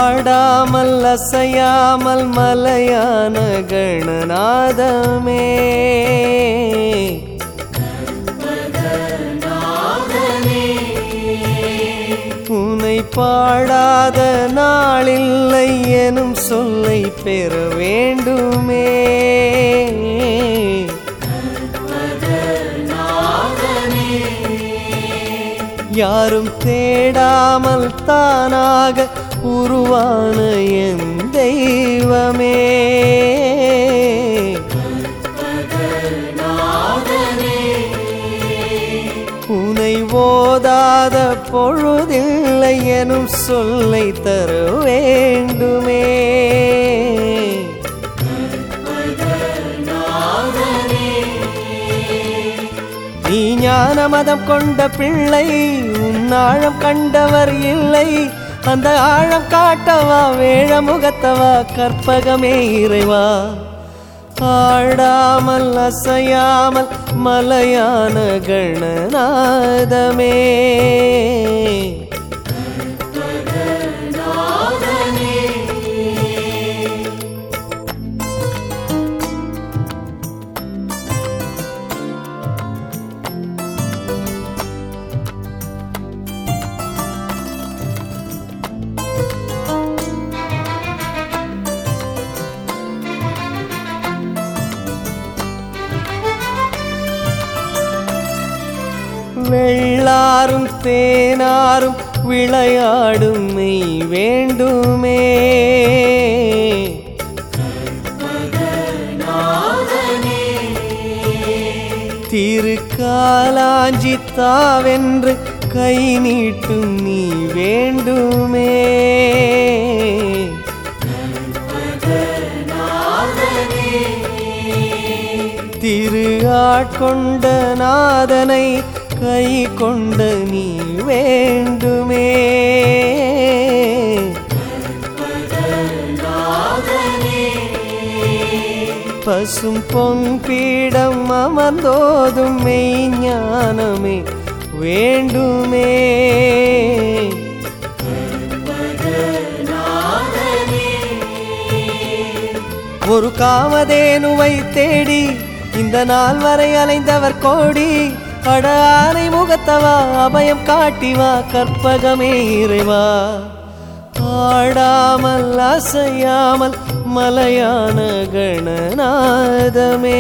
ஆடாமல் அசையாமல் மலையான கணநாதமே உனை பாடாத நாளில்லை எனும் சொல்லை பெற வேண்டுமே யாரும் தேடாமல் தானாக உருவான என் தெய்வமே உனை ஓதாத பொழுதில்லை எனும் சொல்லை தர வேண்டுமே நீ ஞான மதம் கொண்ட பிள்ளை உன் ஆழம் கண்டவர் இல்லை அந்த ஆழம் காட்டவா வேழ முகத்தவா கற்பகமே இறைவா ஆடாமல் அசையாமல் மலையான கணநாதமே வெள்ளாரும் தேனாரும் விளையாடும் மெய் வேண்டுமே திருக்காலாஞ்சி தாவென்று கை நீட்டும் நீ வேண்டுமே திரு ஆட்கொண்ட நாதனை கை கொண்ட நீ வேண்டுமே பசும் பொன் பீடம் அமர்ந்தோதும் மெய்ஞானமே வேண்டுமே ஒரு காமதேனுவை தேடி இந்த நாள் வரை அலைந்தவர் கோடி அட ஆனை முகத்தவா அபயம் காட்டிவா கற்பகமே இறைவா ஆடாமல் அசையாமல் மலையான கணநாதமே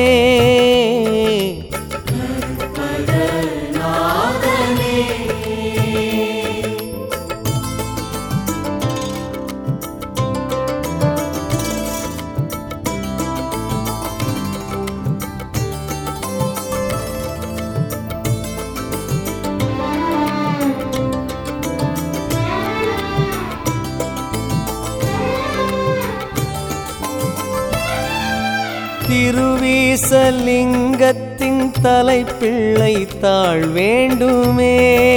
திருவீசலிங்கத்தின் தலைப்பிள்ளை தாழ் வேண்டுமே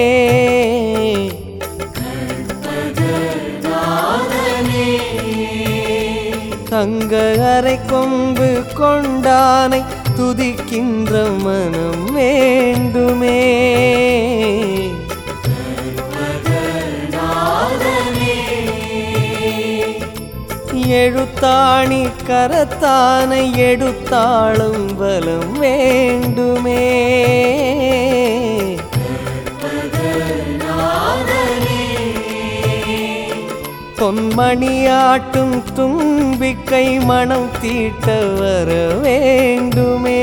தங்க அரை கொம்பு கொண்டானை துதிக்கின்ற மனம் வேண்டுமே எழுத்தாணி கரத்தானை எடுத்தாளும் பலம் வேண்டுமே பொன்மணியாட்டும் தும்பிக்கை மனம் தீட்ட வர வேண்டுமே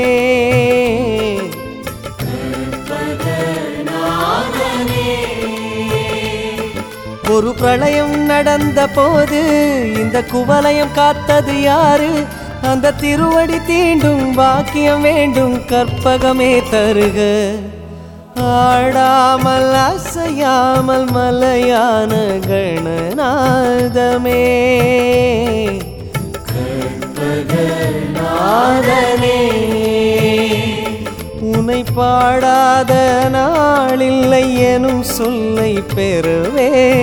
ஒரு பிரளயம் நடந்த போது இந்த குவலயம் காத்தது யாரு அந்த திருவடி தீண்டும் பாக்கியம் வேண்டும் கற்பகமே தருக ஆடாமல் அசையாமல் மலையான கணநாதமே நாதனே உனை பாடாத நாளில்லை எனும் சொல்லை பெற வேண்டும்